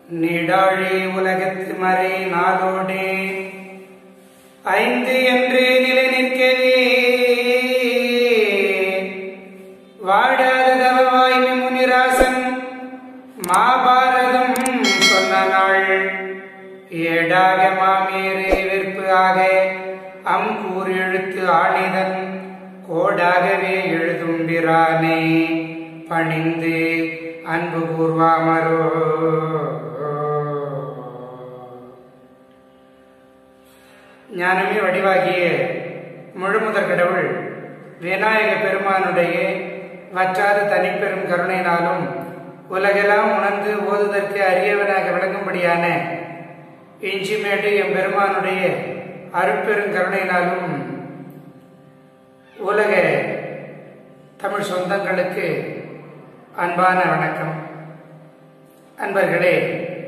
நீடாழி உலகத்து மறை நாளோடே ஐந்து என்று நிலை நிற்கவே வாடாத தவவாய்மை முனிராசன் மாபாரதம் சொன்ன நாள் ஏடாக மாமேறு வெறுப்பு ஆக அம்பூர் எழுத்து ஆளிதன் கோடாகவே எழுதும் பிரானே பணிந்து அன்பு கூர்வாமரோ ஞானமே வடிவாகிய முழுமுதற் கடவுள் விநாயக பெருமானுடைய வற்றாத தனிப்பெரும் கருணையினாலும் உலகெல்லாம் உணர்ந்து ஓதுதற்கு அரியவனாக விளங்கும்படியான இஞ்சிமேட்டு எம் பெருமானுடைய அருட்பெரும் கருணையினாலும் உலக தமிழ் சொந்தங்களுக்கு அன்பான வணக்கம் அன்பர்களே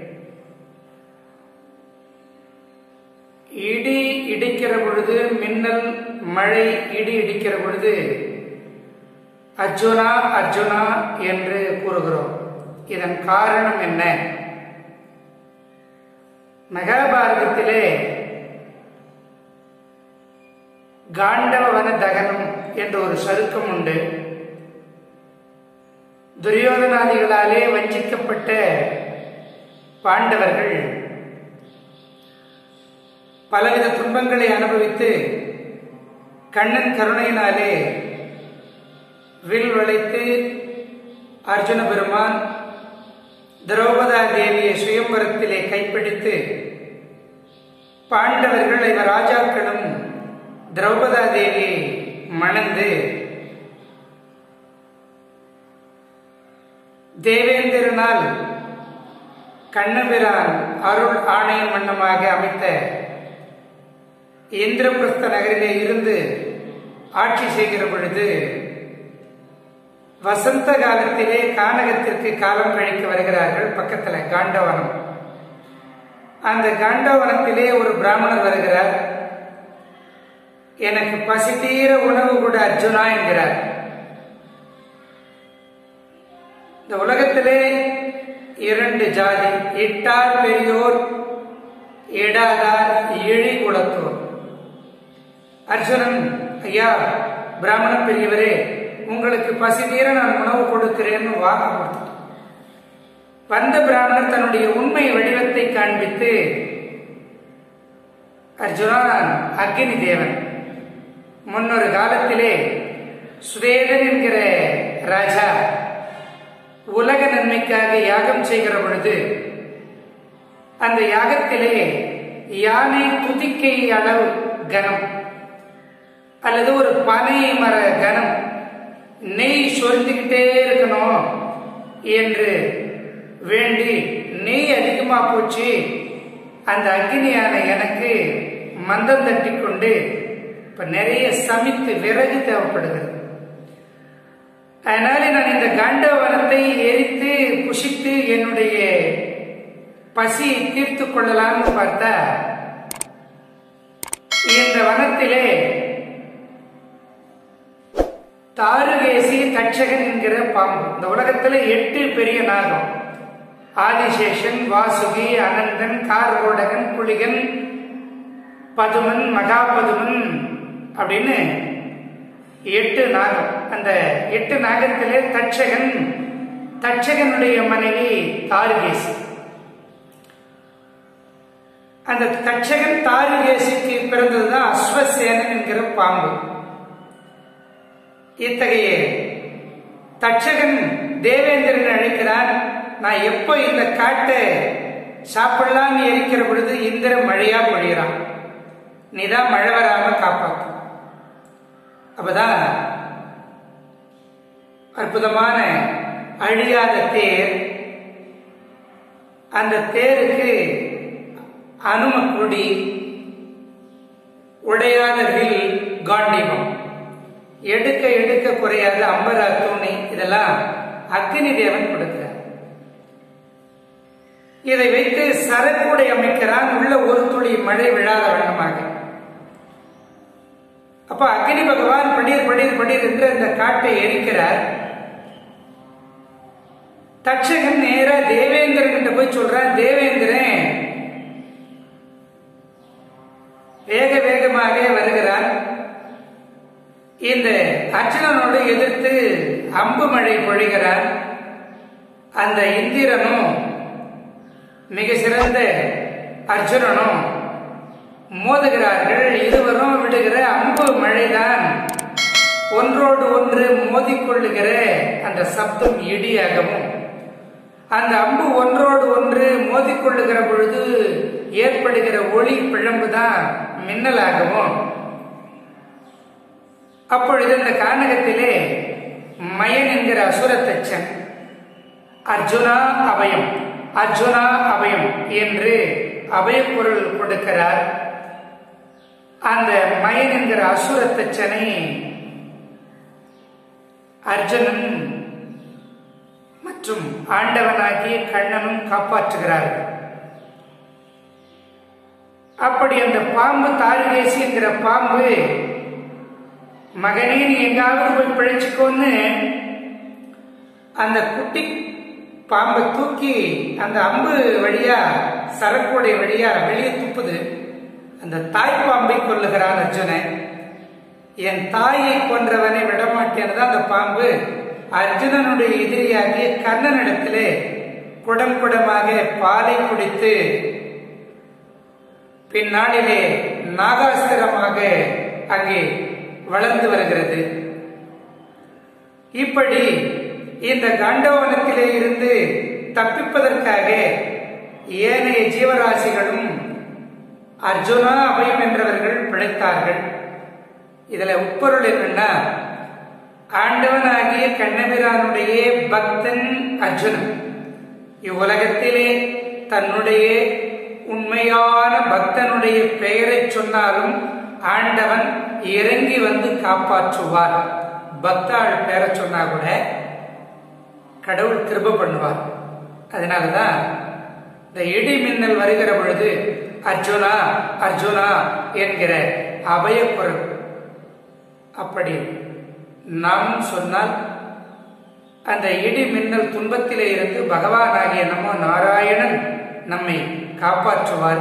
இடி இடிக்கிற பொழுது மின்னல் மழை இடி இடிக்கிற பொழுது அர்ஜுனா அர்ஜுனா என்று கூறுகிறோம் இதன் காரணம் என்ன மகாபாரதத்திலே காண்டவன தகனம் என்ற ஒரு சருக்கம் உண்டு துரியோதனாதிகளாலே வஞ்சிக்கப்பட்ட பாண்டவர்கள் பலவித துன்பங்களை அனுபவித்து கண்ணன் கருணையினாலே வில் வளைத்து அர்ஜுன பெருமான் திரௌபதா தேவியை சுயம்பரத்திலே கைப்பிடித்து பாண்டவர்கள் இவர் ராஜாக்களும் திரௌபதா தேவியை மணந்து தேவேந்திரனால் கண்ணபிரான் அருள் ஆணையம் வண்ணமாக அமைத்த இந்திரபிரஸ்த நகரிலே இருந்து ஆட்சி செய்கிற பொழுது வசந்த காலத்திலே கானகத்திற்கு காலம் கழிக்க வருகிறார்கள் பக்கத்துல காண்டவனம் அந்த காண்டவனத்திலே ஒரு பிராமணர் வருகிறார் எனக்கு பசி தீர உணவு கூட அர்ஜுனா என்கிறார் இந்த உலகத்திலே இரண்டு ஜாதி இட்டார் பெரியோர் இடாதார் இழி குலத்தோர் அர்ஜுனன் ஐயா பிராமண பெரியவரே உங்களுக்கு பசி தீர நான் உணவு கொடுக்கிறேன்னு வாக்கு கொடுத்தார் வந்த பிராமணர் தன்னுடைய உண்மை வடிவத்தை காண்பித்து அர்ஜுனா நான் அக்னி தேவன் முன்னொரு காலத்திலே சுவேதன் என்கிற ராஜா உலக நன்மைக்காக யாகம் செய்கிற பொழுது அந்த யாகத்திலே யானை துதிக்கை அளவு கனம் அல்லது ஒரு பனை மர கனம் நெய் சொரிந்துக்கிட்டே இருக்கணும் என்று வேண்டி நெய் அதிகமா போச்சு அந்த அக்னியான எனக்கு மந்தம் தட்டி கொண்டு இப்ப நிறைய சமைத்து விறகு தேவைப்படுகிறது அதனால நான் இந்த காண்டவனத்தை எரித்து புஷித்து என்னுடைய பசியை தீர்த்து கொள்ளலாம்னு பார்த்தா இந்த வனத்திலே தாருகேசி தட்சகன் என்கிற பாம்பு இந்த உலகத்துல எட்டு பெரிய நாகம் ஆதிசேஷன் வாசுகி அனந்தன் கார்கோடகன் குளிகன் பதுமன் மகாபதுமன் அப்படின்னு எட்டு நாகம் அந்த எட்டு நாகத்திலே தட்சகன் தட்சகனுடைய மனைவி தாருகேசி அந்த தட்சகன் தாருகேசிக்கு பிறந்ததுதான் அஸ்வசேனன் என்கிற பாம்பு இத்தகைய தட்சகன் தேவேந்திரன் அழைக்கிறான் நான் எப்போ இந்த காட்டை சாப்பிடலாம்னு எரிக்கிற பொழுது இந்திர மழையா பொழிகிறான் நீதான் மழை வராம காப்பாற்று அப்பதான் அற்புதமான அழியாத தேர் அந்த தேருக்கு அனும கொடி உடையாத வில் காண்டிபம் எடுக்க எடுக்க குறையாத அம்பரா தூணி இதெல்லாம் அக்னி தேவன் கொடுக்கிறார் இதை வைத்து சரக்கூடை அமைக்கிறான் உள்ள ஒரு துளி மழை விழாத வண்ணமாக அப்ப அக்னி பகவான் படீர் படீர் படீர் என்று அந்த காட்டை எரிக்கிறார் தட்சகன் நேரா தேவேந்திரன் கிட்ட போய் சொல்றான் தேவேந்திரன் வேக வேகமாக வருகிறான் இந்த அர்ஜுனனோடு எதிர்த்து அம்பு மழை பொழிகிறான் அந்த இந்திரனும் மிக சிறந்த அர்ஜுனனும் மோதுகிறார்கள் இருவரும் விடுகிற அம்பு மழைதான் ஒன்றோடு ஒன்று மோதிக்கொள்ளுகிற அந்த சப்தம் இடியாகவும் அந்த அம்பு ஒன்றோடு ஒன்று மோதிக்கொள்ளுகிற பொழுது ஏற்படுகிற ஒளி பிழம்பு தான் மின்னலாகவும் அப்பொழுது இந்த கானகத்திலே மயன் என்கிற அசுரத்தச்சன் அர்ஜுனா அபயம் அர்ஜுனா அபயம் என்று அபயப்பொருள் கொடுக்கிறார் அந்த மயன் என்கிற அசுரத்தச்சனை அர்ஜுனன் மற்றும் ஆண்டவனாகிய கண்ணனும் காப்பாற்றுகிறார்கள் அப்படி அந்த பாம்பு தாரிகேசி என்கிற பாம்பு மகனே நீ எங்காவது போய் பிழைச்சுக்கோன்னு அந்த குட்டி பாம்பை தூக்கி அந்த அம்பு வழியா சரக்குடைய வழியா வெளியே துப்புது அந்த தாய் பாம்பை கொல்லுகிறான் அர்ஜுனன் என் தாயை கொன்றவனை விடமாட்டேன் தான் அந்த பாம்பு அர்ஜுனனுடைய எதிரியாகிய கர்ணனிடத்திலே குடம் குடமாக பாலை குடித்து பின்னாளிலே நாகாஸ்திரமாக அங்கே வளர்ந்து வருகிறது இப்படி இந்த கண்டவனத்திலே இருந்து தப்பிப்பதற்காக ஏனைய ஜீவராசிகளும் அர்ஜுனா அபயம் என்றவர்கள் பிழைத்தார்கள் இதுல உட்பொருள் என்னன்னா ஆண்டவனாகிய கண்ணபிரானுடைய பக்தன் அர்ஜுனன் இவ்வுலகத்திலே தன்னுடைய உண்மையான பக்தனுடைய பெயரை சொன்னாலும் ஆண்டவன் இறங்கி வந்து காப்பாற்றுவார் பக்தாள் பெயரை சொன்னா கூட கடவுள் கிருப பண்ணுவார் அதனாலதான் இந்த இடி மின்னல் வருகிற பொழுது அர்ஜுனா அர்ஜுனா என்கிற அபயக்குரல் அப்படி நாம் சொன்னால் அந்த இடி மின்னல் துன்பத்திலே இருந்து பகவானாகிய நம்ம நாராயணன் நம்மை காப்பாற்றுவார்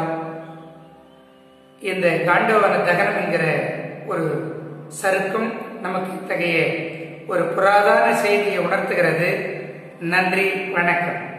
இந்த காண்டவன தகனம் என்கிற ஒரு சருக்கம் நமக்கு இத்தகைய ஒரு புராதான செய்தியை உணர்த்துகிறது நன்றி வணக்கம்